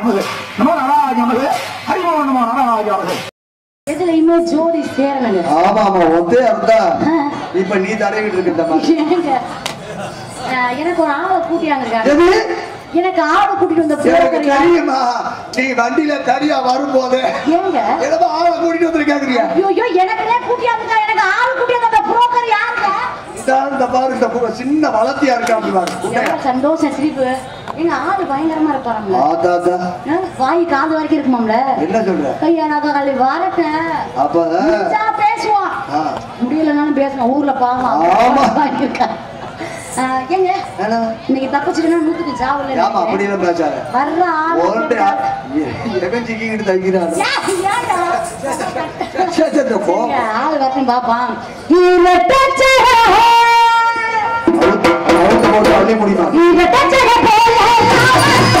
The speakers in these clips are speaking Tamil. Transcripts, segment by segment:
நமது நம நாராஜ நமது ஹரிமோ நம நாராஜ நமது எதுலையுமே ஜோதி சேரணுங்க ஆமா ஆமா ஒத்தே இருந்தா ஆ. இப்ப நீ தடவிட்டு இருக்க இந்த மாதிரி ஏங்க ஆஹ் எனக்கு ஒரு ஆளை கூட்டியாங்க இருக்காங்க எது எனக்கு ஆளை கூட்டிட்டு வந்த எனக்கு broker யார்? தெரியுமா நீ வண்டியில தனியா வரும்போது ஏங்க ஏதோ ஆளை கூட்டிட்டு வந்துருக்காங்க ஐயோ எனக்குனே கூட்டியாங்க எனக்கு ஆளு கூட்டியாங்க அந்த புரோக்கர் யாருங்க இதான் இந்த பாரு இந்த பூ- சின்ன வளர்த்தியா இருக்கா அப்படி பாரு உண்மையா? எவ்வளவு சந்தோஷம் சிரிப்பு எங்க ஆளு பயங்கரமா இருப்பாருங்களா ஆத்தா, ஆத்தா. வாய் காது வரைக்கும் இருக்குமாம்ல என்ன சொல்ற ஐயா நான் கல்வி வரட்டேன் அப்ப முடிஞ்சா பேசுவான் ஆ. முடியலனாலும் பேசணும் ஊர்ல பாவம் ஆமா. இருக்கா ஆஹ் ஏங்க என்ன? இன்னைக்கு தப்பிச்சிட்டுனா நூத்துக்கு சாவல ஆமா அப்படியெல்லாம் பேசாத வர்ற ஆளு ஒருத்தே எகஞ்சிக்கிட்டு தங்கிறான் யா, ஏன்டா? சரி, சரி, போ. ஏங்க, ஆளு வரட்டும் பாப்பான் இரட்டச்சரா, அவுத்து அவுத்து போட்டு அள்ளி முடியுமா இரட்டச்சர போல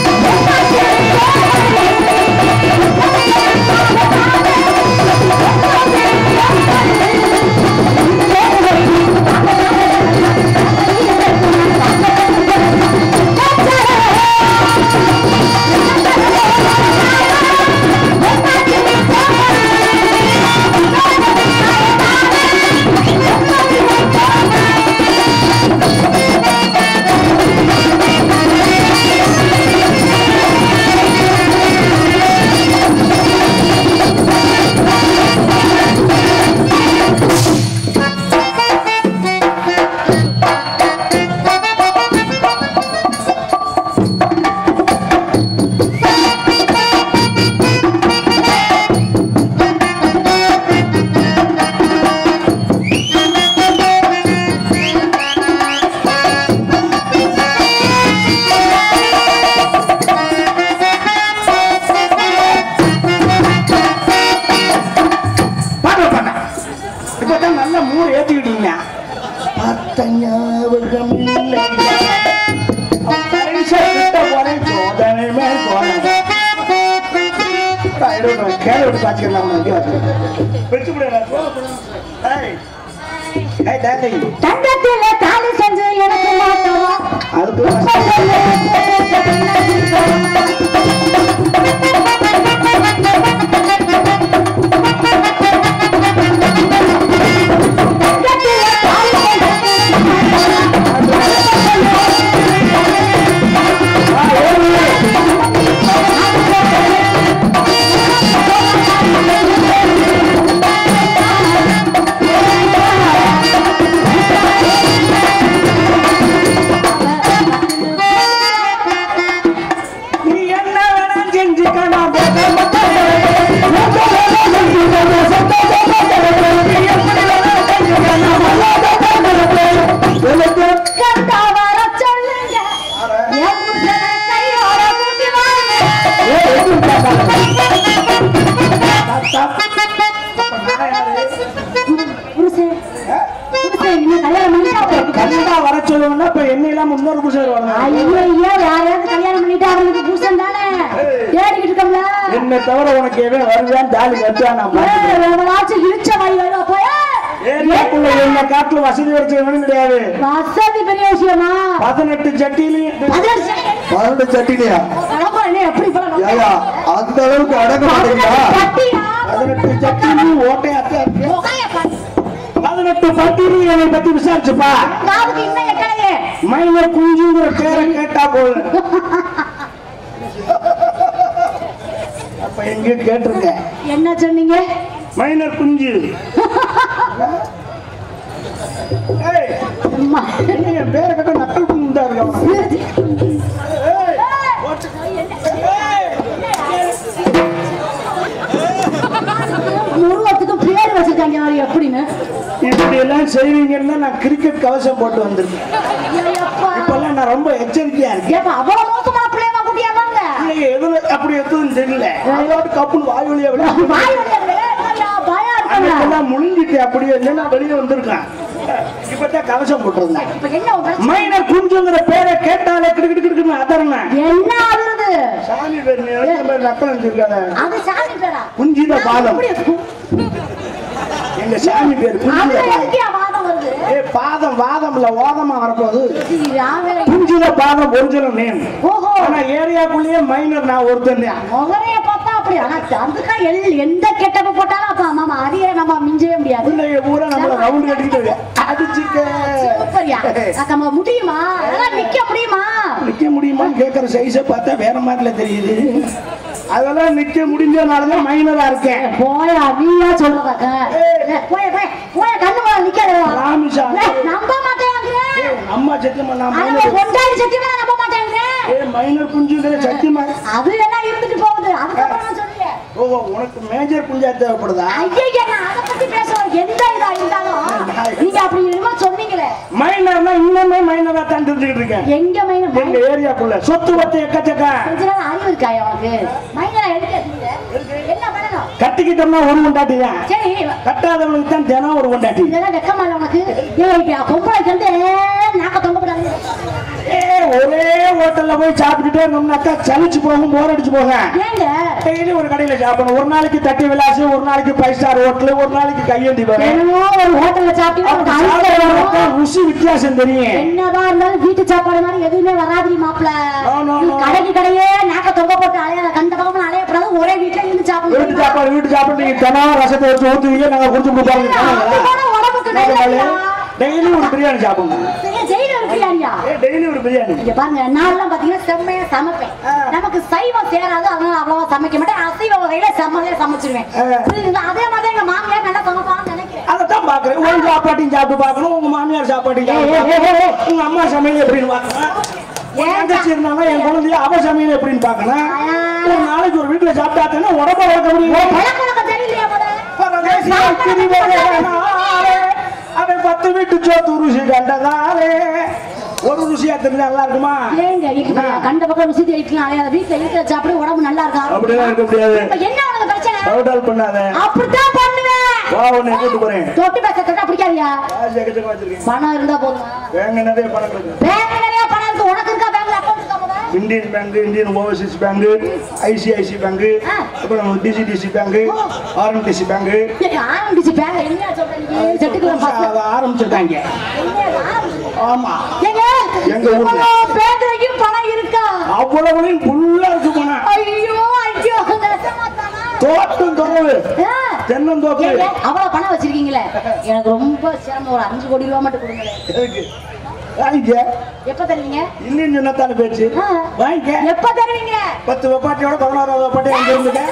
பாட்டு பண்ண இப்பதான் நல்ல மூணு ஏத்திக்கிட்டு இருந்தேன் பார்த்த ஞாபகம் இல்லை பரிசை கிட்ட போறேன் சோதனை மேல் போனேன் கேள்வி விட்டு பாத்துக்கலாம் பிடிச்சு தங்கத்தில தாலி செஞ்சு எனக்கு மாட்டவா அதுக்கு நீ என்ன வேணா செஞ்சுக்கலாம் கண்டா வர சொல்லுங்க என் புருஷனை கையோட கூட்டி வாங்க புருஷன் புருஷன் இன்னும் கல்யாணம் பண்ணிட்டா கண்டிப்பா வர சொல்லுவோம்னா இப்ப என்ன இல்லாம இன்னொரு புருஷன் வருவாங்க ஐயோ ஐயோ யாரையாவது கல்யாணம் பண்ணிட்டா அவங்களுக்கு புருஷன் தானே தேடிக்கிட்டு இருக்கோம்ல என்ன தவிர உனக்கு எவன் வருவான் தாலி கட்டா நான் பார்த்துக்கிறேன். ஏய், எவனாச்சும் இழுச்ச வாய் வேணும் போய் ஏரியாக்குள்ள என்ன காட்டுல வசதி வச்சவனும் கிடையாது வசதி பெரிய விஷயமா பதினெட்டு ஜட்டிலையும் பதினெட்டு பதினெட்டு சட்டினியா அடப்பா, என்ன எப்படி இப்ப ஏயா அந்த அளவுக்கு அடங்க மாட்டீங்களா கட்டியா பதினெட்டு ஜட்டிலையும் ஓட்டையாத்தான் இருக்கு முகைய பாரு. பதினெட்டு பட்டியலையும் என்னை பத்தி விசாரிச்சுப்பா காதுக்கு இன்னும் எக்கலையே மைனர் குஞ்சுங்கிற பேரை கேட்டா போதும் அப்ப எங்க கேட்டிருக்கேன் என்ன சொன்னீங்க மைனர் குஞ்சு ஏய், அம்மா. என்ன என் பேரை கேட்ட நக்கல் குஞ்சு தான் இருக்கு ஏய், ஓட்டு. ஏய், முருகத்துக்கு பேர் வச்சிருக்காங்க அவரு எப்படின்னு இப்படி எல்லாம் செய்வீங்கன்னா நான் கிரிக்கெட் கவசம் போட்டு வந்திருக்கேன் ஐயப்பா. இப்பெல்லாம் நான் ரொம்ப எச்சரிக்கையா இருக்கேன் ஏப்பா, அவ்வளவு மோசமான பிள்ளையமா குட்டியா வாங்க பிள்ளைங்க எதுல அப்படி எதுவும் தெரியல அதோட கப்புனு வாய் வழியா வெளியே வாய் வழியா விடு. ஐயா, பயம் இருக்குல்ல. அன்னைக்கெல்லாம் முழுங்கிட்டு அப்படியே இல்லைன்னா வெளியே வந்திருக்கான் இப்பதான் கவசம் போட்டிருந்தேன் இப்ப என்ன உன் பிரச்சனை? மைனர் குஞ்சுங்கிற பேரை கேட்டாலே கிடுக்கிட்டு கிடுக்குன்னு அதறனேன் என்ன ஆகுறது சாமி பேர் நீ நினைச்ச மாதிரி நக்கல் வச்சிருக்காத அது சாமி பேரா குஞ்சித பாதம் எப்படி இருக்கும்? எங்க சாமி பேர் குஞ்சித அதுல பாதம் எதுக்கியா வாதம் வருது ஏ பாதம் வாதம்ல ஓதமா வரப்போகுது ராவே குஞ்சித பாதம் ஒரிஜினல் நேம் ஓஹோ ஆனா ஏரியாக்குள்ளேயே மைனர் நான் ஒருத்தன் தான். முகரைய பார்த்தா அப்படி ஆனா அதுக்கா எல் எந்த கெட்டப்ப போட்டாலும் அப்ப மாமா அதையே நம்ம மிஞ்சவே முடியாது பிள்ளைங்க பூரா நம்மள ரவுண்ட் கட்டிக்கிட்டு அடிச்சுக்க சூப்பர்யா நம்ம முடியுமா அதெல்லாம் நிக்க முடியுமா நிக்க முடியுமான்னு கேட்கற சைஸை பார்த்தா வேற மாதிரில தெரியுது அதெல்லாம் நிக்க முடிஞ்சனாலதான் மைனரா இருக்கேன் போயா நீயா சொல்றதாக்க போய போய் போய கண்ணு மேல நிக்காதடா ராமிஷா ஏய், நம்ப மாட்டேங்கிறேன் ஏய், அம்மா சத்தியமா நான் ஆனா மைனர் கொண்டாடி சத்தியமா நம்ப மாட்டேங்கிறேன் ஏ மைனர் குஞ்சுங்கிற சத்தியமா அது எல்லாம் இருந்துட்டு போகுது அதுக்கப்புறம் நான் சொல்லுங்க ஓ உனக்கு மேஜர் குஞ்சா தேவைப்படுதா ஐயா நான் அதை பத்தி பேசுறேன் எந்த இதா இருந்தாலும் நீங்க அப்படி என்னமோ சொன்னீங்களே மைனர்னா இன்னுமே மைனரா தான் தெரிஞ்சுக்கிட்டு இருக்கேன் எங்க மைனர் எங்க ஏரியாக்குள்ள சொத்து வத்து எக்கச்சக்க கொஞ்ச நாள் அறிவு இருக்காயா உனக்கு மைனரா எடுக்க என்ன பண்ணணும் கட்டிக்கிட்டோம்னா ஒரு கொண்டாட்டி தான் சரி கட்டாதவனுக்கு தான் தினம் ஒரு கொண்டாட்டி இதெல்லாம் வெக்கமா இல்ல உனக்கு ஏய் பொம்பளைக்கு வந்து நாக்க தொங்க கூடாது ஏ ஒரே ஹோட்டல்ல போய் சாப்பிட்டுட்டே இருந்தோம்னாக்கா சலிச்சு போகும் போர் அடிச்சு போக ஏங்க டெய்லி ஒரு கடையில சாப்பிடணும் ஒரு நாளைக்கு தட்டி விலாசு ஒரு நாளைக்கு ஃபைவ் ஸ்டார் ஹோட்டல் ஒரு நாளைக்கு கையேந்தி போவேன் என்னமோ ஒரு ஹோட்டல்ல சாப்பிட்டீங்கன்னா அப்படி உனக்கு அழுத்தம் சாப்பிடுறப்ப வரும். ருசி வித்தியாசம் தெரியும் என்னதான் இருந்தாலும் வீட்டு சாப்பாடு மாதிரி எதுவுமே வராதுடி மாப்பிள No, no, no. கடைக்கு கடையே நாக்க தொங்க போட்டு அலையாத கண்ட பக்கமும் அலையப்படாது ஒரே வீட்டுல இருந்து வீட்டு சாப்பிடணும் சாப்பாடு வீட்டு சாப்பாடு நீங்க தினம் ரசத்தை வச்சு ஊத்துவீங்க நாங்க குடிச்சு அது கூட உடம்புக்கு நல்லதுயா. கொடுப்பாங்க டெய்லி ஒரு பிரியாணி சாப்பிடணும் சரியா ஜெயில இருக்கிறாரியா ஏ டெய்லி ஒரு பிரியாணி இங்க பாருங்க நான்லாம் பாத்தீங்கன்னா செம்மையா சமைப்பேன் ஆ. நமக்கு சைவம் சேராது அதனால அவ்வளவா சமைக்க மாட்டேன் அசைவ வகையில செம்மையா சமைச்சிருவேன் ஆ. புரியுதுங்களா? அதே மாதிரி எங்க மாமியார் நல்லா சமைப்பாங்கன்னு நினைக்கிறேன் அதைத்தான் பாக்குறேன் உங்க சாப்பாட்டையும் சாப்பிட்டு பார்க்கணும் உங்க மாமியார் சாப்பாட்டையும் ஏய், சாப்பிட்டு ஏய், ஏய், ஏய். பார்க்கணும். உங்க அம்மா சமையல் எப்படின்னு பார்க்கணும் என் ஏன்டா? தங்கச்சி இருந்தாலும் என் குழந்தைய அவ சமையல் எப்படின்னு பார்க்கணும் ஆ. ஒரு நாளைக்கு ஒரு வீட்டுல சாப்பிட்டாத்தானே உடம்ப வளர்க்க முடியும் பழக்க வழக்கம் தெரியலையா முதல்ல? பரதேசியா திரிவதனாலே, அவன் பத்து வீட்டு சோத்து ருசி கண்டதாலே ஒரு ருசியா தெரிஞ்சா நல்லா இருக்குமா ஏங்க இப்ப கண்ட பக்கம் ருசி தேடிக்கலாம் அலையாத வீட்டுல இருக்கிற சாப்பிடு உடம்பு நல்லா இருக்கா அப்படிலாம் இருக்க முடியாது இப்ப என்ன உனக்கு பிரச்சனை டவுட்டால் பண்ணாத அப்படித்தான் பண்ணுவேன் வா உன்னை கூட்டு போறேன் தொட்டு பேச தொட்டா பிடிக்காதியா காசு எக்கச்சக்கம் வச்சிருக்கேன் பணம் இருந்தா போதும் பேங்க் நிறைய பணம் இருக்கு பேங்க் நிறைய பணம் இருக்கு உனக்கு இருக்கா பேங்க்ல அக்கௌண்ட் இருக்கா முதல்ல Indian bank Indian overseas bank ICIC bank ஆ. அப்புறம் டிசிடிசி பேங்க் ஆர்என்டிசி பேங்க் ஏய், ஆரம்பிச்சு பேங்க் என்ன சொல்ற நீ செட்டுக்குள்ள பாத்து ஆரம்பிச்சிருக்காங்க ஆமா ஏங்க எங்க ஊர்ல. இவ்வளவு பேங்க்லயும் பணம் இருக்கா அவ்வளவுலையும் ஃபுல்லா இருக்கு போனா ஐயோ ஐயோ நெசமாத்தானா? தோட்டம் தொலைவு ஆ. தென்னந்தோப்பு ஏங்க, அவ்வளவு பணம் வச்சிருக்கீங்களே எனக்கு ரொம்ப சிரமம் ஒரு அஞ்சு கோடி ரூபா மட்டும் கொடுங்களேன் எதுக்கு வாங்கிக்க எப்ப தருவீங்க இல்லைன்னு சொன்னத்தான பேச்சு ஆ. வாங்கிக்க எப்ப தருவீங்க பத்து வெப்பாட்டியோட பதினோராவது வெப்பாட்டி அங்க இருந்துட்டேன்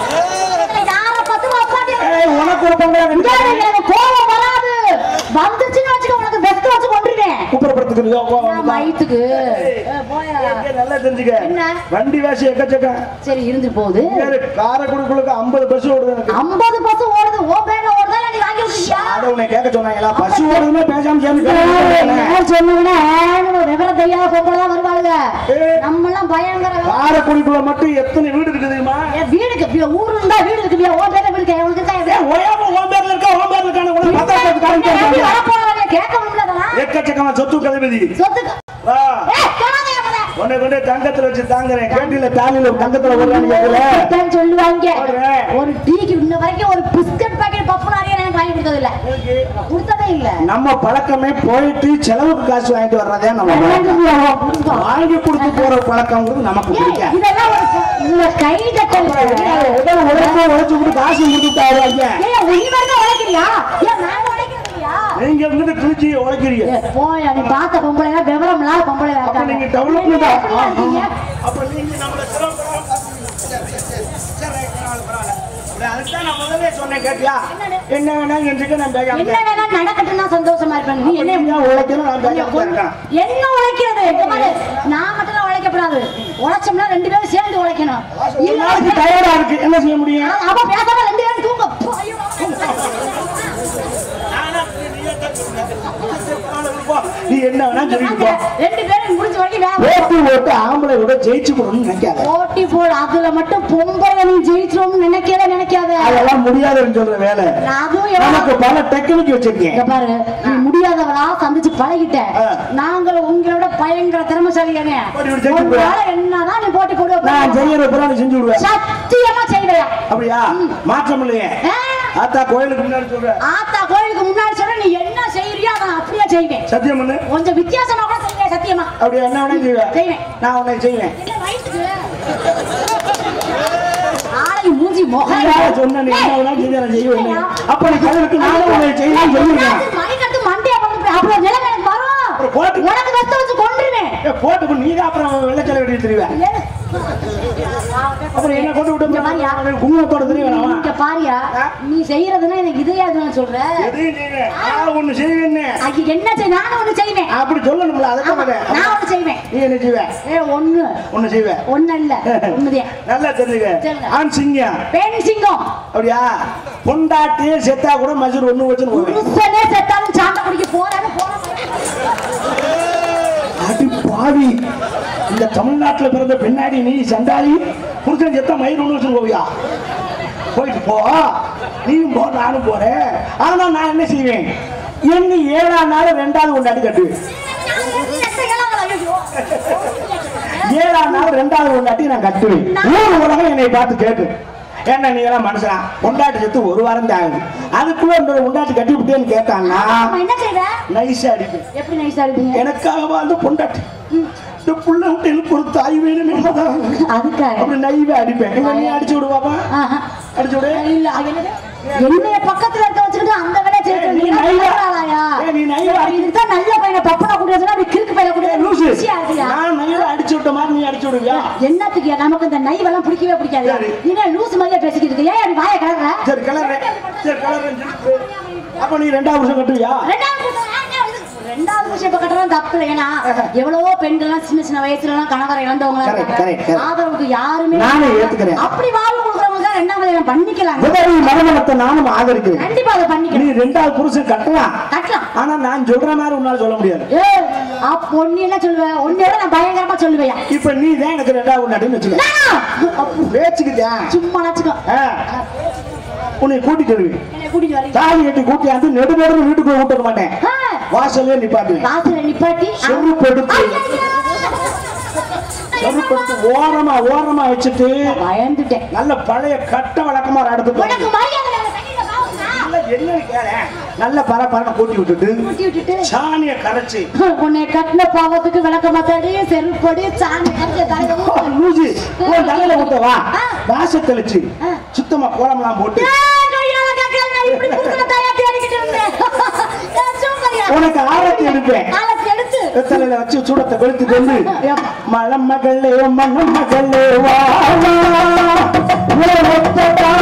யார பத்து அப்பாட்டி ஏய், உனக்கு ஒரு பங்களா இங்க இரு, எனக்கு கோபம் வராது வந்துச்சுன்னு வச்சுக்க உனக்கு பெஸ்ட் வச்சு கொண்டுருவேன் குப்புறப்படுத்துக்கு வயிற்றுக்கு போயா நல்லா தெரிஞ்சுக்க என்ன? வண்டி வாசி எக்கச்சக்கம் சரி இருந்து போகுது இங்க காரைக்குடிக்குள்ளுக்கு ஐம்பது பஸ் ஓடுது எனக்கு ஐம்பது பஸ் ஓடுது ஓ பேர்ல ஓடுதா இல்ல நீ வாங்கி விட்டுருக்கியா அதை உன்னை கேட்க சொன்னாங்களா பஸ் ஓடுதுன்னா பேசாம சேர்ந்து கேட்க யார் சொன்னீங்கன்னா விவரம் தெரியாத பொம்பளை தான் வருவாளுங்க ஏய். நம்ம எல்லாம் பயங்கர காரைக்குடிக்குள்ள மட்டும் எத்தனை வீடு இருக்குது தெரியுமா என் வீடுக்கு வி- ஊரு இருந்தா வீடு இருக்கு ஓ பேர்ல வீடு இருக்கா உனக்கு இருக்கா ஏய், ஓயாம ஓம் பேர்ல இருக்கா ஓம் பேர்ல இருக்கான உனக்கு பத்திரத்துக்கு காமிக்க வரப்போறவங்க கேட்க முடியல அதெல்லாம் எக்கச்சக்கமா சொத்து கதிபதி சொத்துக்கு வா ஏய், சொல்லாதே அவளை. உன்னை கொண்டு தங்கத்துல வச்சு தாங்குறேன் கேட்டில தாலியில தங்கத்துல போடுறான்னு கேட்கல அப்படித்தான் சொல்லுவாங்க போடுறேன். ஒரு டீக்கு இன்ன வரைக்கும் ஒரு பிஸ்கட் பாக்கெட் பப்பு நிறைய எனக்கு வாங்கி கொடுத்தது இல்ல கொடுத்ததே இல்ல நம்ம பழக்கமே போயிட்டு செலவுக்கு காசு வாங்கிட்டு வர்றதே நம்ம பழக்கம். கொடுத்தோம். வாங்கி கொடுத்து போற பழக்கம்ங்கிறது நமக்கு ஏய், பிடிக்காது இதெல்லாம் ஒரு இதுல கை தட்டல் உடல் உழைப்பு உழைச்சு கொடுத்து காசு கொடுத்துட்டாரு ஐயா ஏய், நீ வரணும் உழைக்கிறியா ஏன் நாங்க உழைக்கிறது இல்லையா நீங்க இருந்துட்டு கிழிச்சி உழைக்கிறீங்க ஏய், போயா நீ பார்த்த பொம்பளை எல்லாம் விவரம் இல்லாத பொம்பளை அப்ப நீங்க இருக்காங்க டெவலப்மெண்ட் நீங்க எப்படியா இருக்கீங்க? அப்ப நீங்க நம்மள அதுதான் நான் முதல்ல சொன்னேன் கேட்டியா என்ன வேணா செஞ்சுக்க நான் பேசாம என்ன வேணா நடக்கட்டும் நான் சந்தோஷமா இருப்பேன் நீ என்ன என்ன உழைக்கணும் நான் பேசாம இருக்கேன் என்ன உழைக்கிறது இங்க பாரு, நான் மட்டும் தான் உழைக்கப்படாது உழைச்சோம்னா ரெண்டு பேரும் சேர்ந்து உழைக்கணும் ஒரு இல்ல நாளைக்கு டயர்டா இருக்கு என்ன செய்ய முடியும் அவ பேசாம ரெண்டு பேரும் தூங்க போ, ஐயோ. நீ என்ன வேணா சொல்லிட்டு போ ரெண்டு பேரும் முடிஞ்ச வரைக்கும் வேலை ஓட்டு ஓட்டு ஆம்பளை விட ஜெயிச்சு போடணும்னு நினைக்காத போட்டி போல் அதுல மட்டும் பொம்பளை நீ ஜெயிச்சிருவோம்னு நினைக்கவே நினைக்காத அதெல்லாம் முடியாதுன்னு சொல்ற வேலை அதுவும் எவ்வளவு- நமக்கு பல டெக்னிக் வச்சிருக்கேன் இங்க பாரு நீ முடியாதவளா சந்திச்சு பழகிட்ட ஆ. நாங்கள் உங்களோட பயங்கர திறமைசாலியானே போட்டி போட்டு ஜெயிச்சு உங்களால என்னதான் நீ போட்டி போடுவ நான் செய்யற பிறகு நீ செஞ்சு விடுவேன் சத்தியமா செய்வையா அப்படியா மாற்றம் இல்லையே ஆ, ஆத்தா கோயிலுக்கு முன்னாடி சொல்ற ஆத்தா கோயிலுக்கு முன்னாடி சொல்ல நீ என்ன செய்யறியோ அதை நான் அப்படியே செய்வேன் சத்தியம் பண்ணு கொஞ்சம் வித்தியாசமா கூட செய்வேன் ஏய், சத்தியமா அப்படி என்ன வேணா செய்வேன் செய்வேன். நான் உன்னை செய்வேன் என்ன வயசுக்கு ஆளை மூஞ்சி முகம் யாரை சொன்ன நீ என்ன வேணா செய்ய நான் செய்வேன் இல்லையா? அப்ப நீ கல்லுக்கு நானும் உன்னை செய்யலாம் சொல்லிருக்கேன் மணிக்கட்டு மண்டையா பண்ணி அப்புறம் நிலைமை எனக்கு வரும் அப்புறம் போட்டு உனக்கு கஷ்டம் வச்சு கொண்டுருவேன் ஏ, போட்டு நீ தான் அப்புறம் வெள்ளச்சலை வெட்டி தெரிவேன் அப்புறம் என்ன கொண்டு இங்க பாரியா? விட்டு குங்குமத்தோட தெரியும் இங்க பாரியா ஆ? நீ செய்யறதுன்னா எனக்கு இதையாதுன்னு சொல்ற எதையும் செய்வேன் நான் ஒண்ணு செய்வேன்னு ஐயோ, என்ன செய் நானும் ஒண்ணு செய்வேன் அப்படி சொல்லணும்ல அதை ஆமா, நான் ஒண்ணு செய்வேன் நீ என்ன செய்வ ஏ ஒண்ணு ஒண்ணு செய்வ ஒண்ணு இல்ல ஒண்ணுதான் நல்லா தெரிஞ்சுக்க சொல்லுங்க. ஆண் சிங்கம் பெண் சிங்கம் அப்படியா பொண்டாட்டியே செத்தா கூட மசூர் ஒண்ணு வச்சுன்னு போவேன் புருஷனே செத்தாலும் சாண்டை குடிக்க போறான்னு போற அடி பாவி இந்த தமிழ்நாட்டுல பிறந்த பின்னாடி நீ சண்டாளி புருஷன் செத்தா மயிர் ஒண்ணு வச்சுன்னு போவியா போயிட்டு போ நீயும் போ நானும் போறேன் ஆனா நான் என்ன செய்வேன் என்ன ஏழாம் நாள் ரெண்டாவது கொண்டாடி கட்டுவேன் ஏழாம் நாள் ரெண்டாவது கொண்டாட்டி நான் கட்டுவேன் ஊர் உலகம் என்னை பார்த்து கேட்டு ஏன்னா நீ எல்லாம் மனுஷனா கொண்டாட்டி செத்து ஒரு வாரம் தான் ஆகுது அதுக்குள்ள இந்த கொண்டாட்டி கட்டி விட்டேன்னு கேட்டான்னா ஆமா, என்ன செய்வ நைஸா அடிப்பேன் எப்படி நைஸா இருப்பீங்க எனக்காக அந்த பொண்டாட்டி இந்த புள்ள விட்டு எனக்கு ஒரு தாய் வேணுமே அதுக்காக அப்படி நைவே அடிப்பேன் இவன் நீ அடிச்சு விடு பாப்பா ஆஹா. அடிச்சு விடு இல்ல அது என்னது? என்னைய பக்கத்துல இருக்க வச்சுக்கிட்டு அந்த வேலையை ஏய், செய்ய நீ நீ நைவா? நைவாளாயா? ஏய், நீ நைவா? இதுக்கு தான் நல்ல பையனை பப்பனா கூட்டிட்டு வந்தா அப்படி கிறுக்கு பையனை கூட்டிட்டு வந்து லூசு ருசியா இருக்குயா? நான் நைவே அடிச்சு விட்ட மாதிரி நீ அடிச்சு விடுவியா என்னத்துக்கு நமக்கு இந்த நைவெல்லாம் பிடிக்கவே பிடிக்காது சரி. நீ என்ன லூசு மாதிரியா பேசிக்கிட்டு இருக்க ஏன் அப்படி வாயை கலர்ற சரி கலர் சரி கலர் அப்ப நீ ரெண்டாவது வருஷம் கட்டுவியா ரெண்டாவது புருஷன், ஆ, ஏன் வந்து- ரெண்டாவது விஷயம் இப்ப கட்டுறது தப்பு இல்லை ஏன்னா எவ்வளவோ பெண்கள்லாம் சின்ன சின்ன வயசுல எல்லாம் கணவரை இழந்தவங்க Correct, correct, correct. ஆதரவுக்கு யாருமே நானே ஏத்துக்கிறேன். அப்படி வாழ்வு கொடுக்குறவங்க தான் ரெண்டாவது கல்யாணம் பண்ணிக்கலாம் உதவி மரணத்தை நானும் ஆதரிக்கிறேன் கண்டிப்பா அதை நீ பண்ணிக்கலாம் ரெண்டாவது புருஷன் கட்டலாம் கட்டலாம் ஆனா நான் சொல்ற மாதிரி உன்னால சொல்ல முடியாது ஏய், அப்ப ஒண்ணு என்ன சொல்லுவேன் ஒண்ணு விட நான் பயங்கரமா சொல்லுவேன் இப்ப நீ தான் எனக்கு ரெண்டாவது கொண்டாட்டின்னு வச்சுக்க பேச்சுக்கிட்டேன் சும்மா நினைச்சுக்கோ ஆ. உன்னை கூட்டிட்டு வருவேன் என்னை கூட்டிட்டு வரீங்க தாலி கட்டி கூட்டியாந்து நெடு நெடு வீட்டுக்குள்ள விட்டுக்க மாட்டேன் ஆ, வாசல்லே நிப்பாட்டுவேன் வாசல்ல நிப்பாட்டி செருப்பு எடுத்து ஐயையோ. செருப்பு எடுத்து ஓரமா ஓரமா வச்சுட்டு பயந்துட்டேன் நல்ல பழைய கட்ட வழக்கமா எடுத்துட்டு உனக்கு மரியாதை இல்லை, தண்ணியில பாவுங்க. நல்ல என்னன்னு கேளேன் நல்ல பர பரன கூட்டி விட்டுட்டு கூட்டி விட்டுட்டு சாணிய கரைச்சு உன்னை கட்டின பாவத்துக்கு விளக்க மாத்தாடி செருப்படி சாணி கரைச்சி தலையில ஓ, ஊத்து. லூசு உன் தலையில ஊத்தவா ஆ. வாச தெளிச்சு ஆ. சுத்தமா கோலம்லாம் போட்டு ஏய், கையால கேட்கல, நான் இப்படி புருஷனை தாயா தேடிக்கிட்டு இருந்தேன். ஏய், சூப்பர்யா. உனக்கு ஆரத்தி எடுப்பேன் ஆளத்தை எடுத்து வெத்தலையில வச்சு சூடத்தை கொளுத்தி கொண்டு மலம் மகளே மனம் மகளே வா வா. உன் ஒத்த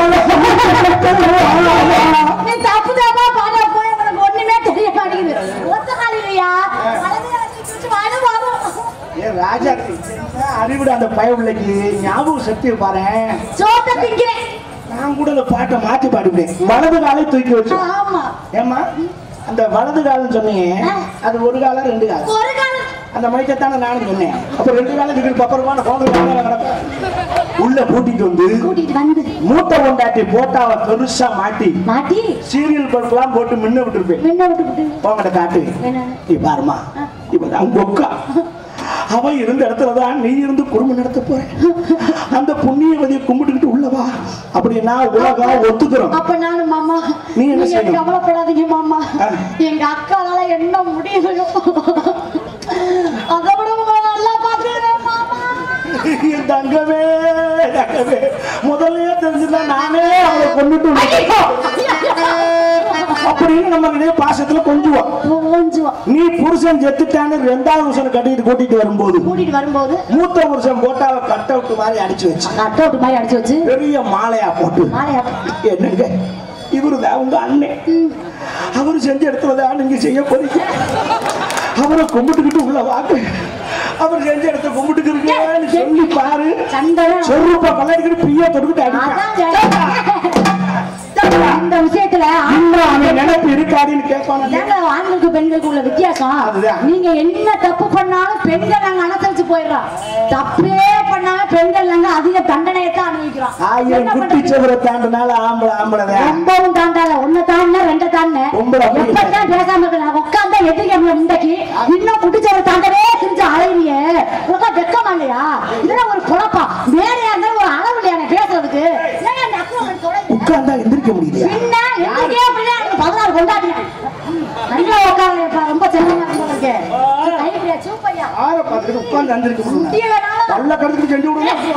காலம் நீ தப்பு தப்பா பாட போய் உனக்கு ஒண்ணுமே தெரிய மாட்டேங்குது ஒத்த காலையிலயா வலது காலை தூக்கி வாயில வரும் ஏ ராஜா என்ன அறிவிட அந்த பயவுள்ளைக்கு ஞாபகம் சக்தி பாரு சோத்த திங்கிறேன் நான் கூட அந்த பாட்டை மாத்தி பாடுவேன் வலது காலை தூக்கி வச்சு ஆமா ஏமா அந்த வலது காலம் சொன்னீங்க அது ஒரு காலம் ரெண்டு காலம் ஒரு காலம் அந்த மையத்தானே நானும் சொன்னேன் அப்ப ரெண்டு காலம் இதுக்கு பப்பரமான கோவில் உள்ள கூட்டிட்டு வந்து கூட்டிட்டு வந்து மூட்டை கொண்டாட்டி போட்டாவ பெருசா மாட்டி மாட்டி சீரியல் பருப்புலாம் போட்டு மின்ன விட்டுருப்பேன் முன்ன விட்டு விட்டு போங்கட காட்டு என்னன்னு நீ பாருமா இப்பதான் கொக்கா அவ இருந்த இடத்துல தான் நீ இருந்து குடும்பம் நடத்த போற அந்த புண்ணியவதியை கும்பிட்டுக்கிட்டு உள்ளவா அப்படின்னா உலகம் ஒத்துக்கிறோம் அப்ப நானும் மாமா நீ என்ன நீங்க செய்யணும்? கவலைப்படாதீங்க மாமா ஆ. எங்க அக்காளால என்ன முடியலையோ அதை விட உங்களை நல்லா பாத்துக்கிறேன் மாமா என் தங்கமே தங்கமே முதல்லயே தெரிஞ்சுதான் நானே அவளை கொண்டுட்டு வந்தேன். அப்படின்னு நம்ம இதே பாசத்துல கொஞ்சுவோம் கொஞ்சம் நீ புருஷன் செத்துட்டான்னு ரெண்டாவது புருஷனை கட்டிட்டு கூட்டிட்டு வரும்போது கூட்டிட்டு வரும்போது மூத்த புருஷன் போட்டாவ கட் அவுட் மாதிரி அடிச்சு வச்சு கட் அவுட் மாதிரி அடிச்சு வச்சு பெரிய மாலையா போட்டு மாலையா என்னங்க இவருதான் உங்க அண்ணன் அவரு செஞ்ச இடத்துலதான் நீங்க செய்ய போறீங்க அவரை கும்பிட்டுக்கிட்டு உள்ள வாக்கு அவர் செஞ்ச இடத்த கும்பிட்டுக்கிறீங்கன்னு சொல்லி பாரு சண்டை சொருப்ப பல்லடிக்கிட்டு பிரிய தொடுக்கிட்டு அடிப்பான் அதான் இந்த விஷயத்துல இன்னும் அவன் நினைப்பு இருக்காதுன்னு கேட்பான் ஏங்க ஆண்களுக்கு பெண்களுக்கு உள்ள வித்தியாசம் அதுதான். நீங்க என்ன தப்பு பண்ணாலும் பெண்கள் நாங்க அனுசரிச்சு போயிடுறோம் தப்பே பண்ணாம பெண்கள் நாங்க அதிக தண்டனையை தான் அனுபவிக்கிறோம் ஆயிரம் என்ன குட்டி பண்றது? சவரை தாண்டினால ஆம்பளை ஆம்பளைதான் ரொம்பவும் தாண்டாத ஒண்ணு தாண்டினா ரெண்டு தாண்டின ரொம்ப அப்படி இல்லை. எப்பதான் பேசாம இருக்க நான் உட்காந்தா எதிர்க்க முண்டைக்கு இன்னும் குட்டிச்சவரை தாண்டவே திரிஞ்சு அலைவியே உனக்கா வெக்கமா இல்லையா இதெல்லாம் ஒரு குழப்பா வேறையா இருந்தாலும் ஒரு அளவு இல்லையா நான் பேசுறதுக்கு ஏங்க இந்த அக்குவம் தொடங்கி உட்கார்ந்தா எந்திரிக்க முடியலையா பின்ன எங்களுக்கே அப்படிதான் எனக்கு பதினாறு கொண்டாடினேன் நல்லா உட்காருப்பா ரொம்ப செல்லமா இருந்தவருக்கு கைப்பிடியா சூப்பையா சரி உட்கார்ந்து அந்திருக்க முடியும் முடிய வேணாலும் பல்ல கடுத்து செஞ்சு விடுங்க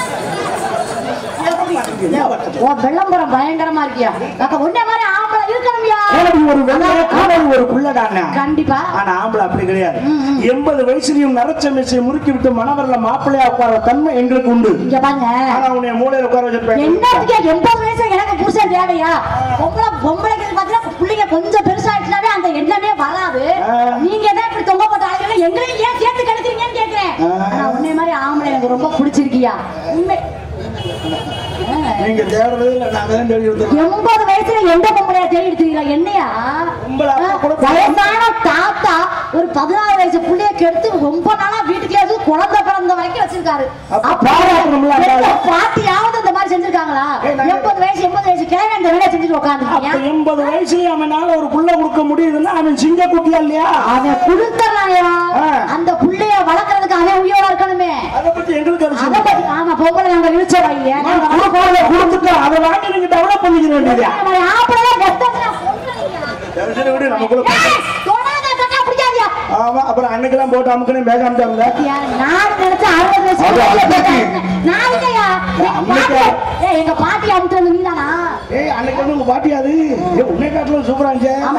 ஓ விளம்பரம் பயங்கரமா இருக்கியா அக்கா உன்ன மாதிரி ஆம்பளை இருக்கணும்யா கோழி ஒரு வெள்ளை காவல் ஒரு புள்ளடாண்ணா கண்டிப்பா ஆனா ஆம்பளை அப்படி கிடையாது எண்பது வயசுலயும் நரச்ச மீசையை முறுக்கி விட்டு மணவரில் மாப்பிள்ளையா உட்கார தன்மை எங்களுக்கு உண்டு இங்க பாருங்க ஆனா உன்னை மூலையில உட்கார வச்சிருப்பேன் என்னத்துக்கு எண்பது வயசு எனக்கு புருஷன் தேவையா பொம்பளை பொம்பளைக்கு பாத்தீங்கன்னா பிள்ளைங்க கொஞ்சம் பெருசாயிடுச்சுனாவே அந்த எண்ணமே வராது ஆ. நீங்க தான் இப்படி தொங்க போட்ட ஆளுங்க எங்களையும் ஏன் சேர்த்து கெடுக்கிறீங்கன்னு கேக்குறேன் ஆ. ஆனா உன்னை மாதிரி ஆம்பளை எனக்கு ரொம்ப பிடிச்சிருக்கியா உண்மை நீங்க தேடுறது இல்ல நாங்க தான் தேடி எடுத்துக்கோம் எண்பது வயசுல எந்த பொம்பளையா தேடி எடுத்துக்கிறா என்னையா பொம்பளை அப்பா கூட வயசான தாத்தா ஒரு பதினாறு வயசு புள்ளைய கெடுத்து ரொம்ப நாளா வீட்டுக்குள்ளே இருந்து குழந்தை பிறந்த வரைக்கும் வச்சிருக்காரு அப்ப அப்ப பாராட்டணும்ல அந்த ஆளு. எந்த பாட்டியாவது இந்த மாதிரி செஞ்சிருக்காங்களா ஏய், நாங்க- எண்பது வயசு எண்பது வயசு கிழமை இந்த வேலையை செஞ்சுட்டு அப்ப உட்காந்துருக்கீங்க எண்பது வயசுல அவனால ஒரு புள்ள கொடுக்க முடியுதுன்னா அவன் சிங்க குட்டியா இல்லையா அவன் கொடுத்தறாயா ஆ. அந்த புள்ளைய வளர்க்கறதுக்கு அவன் உயிரோட இருக்கணுமே அதை பத்தி எங்களுக்கு அது அத சொல்லுங்க. பத்தி ஆமா பொம்பளை நாங்க இழுச்ச வைய நான் கொடுக்கறத கொடுத்துட்டு அதை வாங்கி நீங்க டெவலப் பண்ணிக்க வேண்டியதா ஆப்படா கஷ்டத்துல பொம்பளைங்க சரி விடு நமக்குள்ள ஏய், தொடாத கட்டா பிடிக்காதியா ஆமா அப்புறம் அன்னைக்கெல்லாம் போட்டு அமுக்கணும் மேகம் தரல பாத்தியா, நான் நினைச்ச அறுபது வயசு அது பிள்ளைய அன்னைக்கு. போட்டேன். நான் இல்லையா? எங்க அன்னைக்கு. பாட்டி- ஏய், எங்க பாட்டி அமுத்து வந்து நீதானா? ஏய் அன்னைக்கு வந்து உங்க பாட்டி அது ஏய், உன்னை காட்டிலும் சூப்பரா இருந்துச்சு ஆமா.